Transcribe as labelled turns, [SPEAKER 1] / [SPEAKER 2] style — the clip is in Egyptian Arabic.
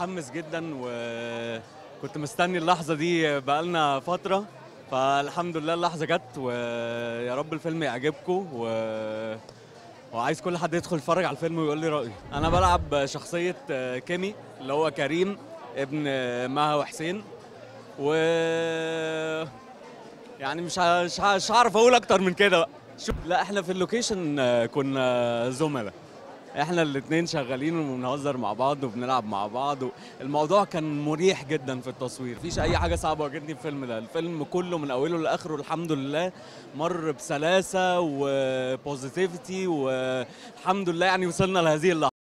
[SPEAKER 1] متحمس جدا وكنت مستني اللحظة دي بقالنا فترة فالحمد لله اللحظة جت ويا رب الفيلم يعجبكم و... وعايز كل حد يدخل يتفرج على الفيلم ويقول لي رأيه أنا بلعب شخصية كيمي اللي هو كريم ابن مها وحسين و يعني مش ه- مش ه- مش هعرف اقول اكتر من كده بقى شوف لا احنا في اللوكيشن آه، كنا زملاء احنا الاتنين شغالين وبنهزر مع بعض وبنلعب مع بعض الموضوع كان مريح جدا في التصوير مفيش اي حاجه صعبه واجهتني في الفيلم ده الفيلم كله من اوله لاخره الحمد لله مر بسلاسه وبوزيتيفيتي والحمد لله يعني وصلنا لهذه اللحظه